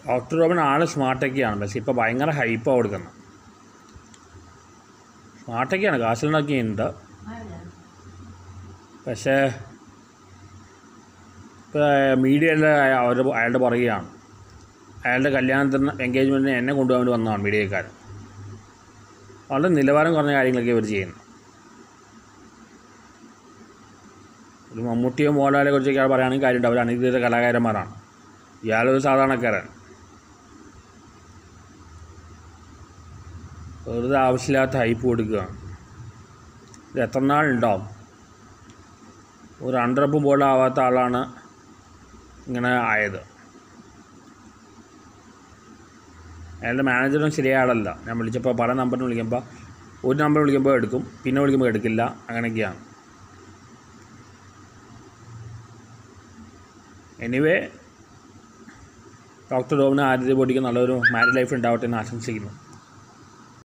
doctor Robin ആൾ സ്മാർട്ടൊക്കെയാണ് പക്ഷേ ഇപ്പോൾ ഭയങ്കര ഹൈപ്പാണ് കൊടുക്കുന്നത് സ്മാർട്ടൊക്കെയാണ് കാശിലുണ്ടാക്കിയുണ്ട് പക്ഷേ ഇപ്പോൾ മീഡിയയുടെ അവർ അയാളുടെ പുറകെയാണ് അയാളുടെ കല്യാണത്തിന് എൻഗേജ്മെൻറ്റിന് എന്നെ കൊണ്ടുപോകാൻ വേണ്ടി വന്നതാണ് മീഡിയക്കാർ വളരെ നിലവാരം കുറഞ്ഞ കാര്യങ്ങളൊക്കെ ഇവർ ചെയ്യുന്നു ഒരു മമ്മൂട്ടിയോ മോഹൻലാലിനെ കുറിച്ചൊക്കെ ആൾ പറയുകയാണെങ്കിൽ കാര്യമുണ്ട് അവർ അനധികൃത കലാകാരന്മാരാണ് ഇയാളൊരു സാധാരണക്കാരൻ വെറുതെ ആവശ്യമില്ലാത്ത ഹൈപ്പ് കൊടുക്കുകയാണ് ഇത് എത്ര നാളുണ്ടാവും ഒരു അണ്ടറപ്പും പോലും ആവാത്ത ആളാണ് ഇങ്ങനെ ആയത് അയാളുടെ മാനേജറും ശരിയായ ആളല്ല ഞാൻ വിളിച്ചപ്പോൾ പല നമ്പറിന് വിളിക്കുമ്പോൾ ഒരു നമ്പർ വിളിക്കുമ്പോൾ എടുക്കും പിന്നെ വിളിക്കുമ്പോൾ എടുക്കില്ല അങ്ങനെയൊക്കെയാണ് എനിവേ ഡോക്ടർ റോബിന് ആദ്യത്തെ ബോഡിക്ക് നല്ലൊരു മാരീഡ് ലൈഫ് ഉണ്ടാവട്ടെ എന്ന് ആശംസിക്കുന്നു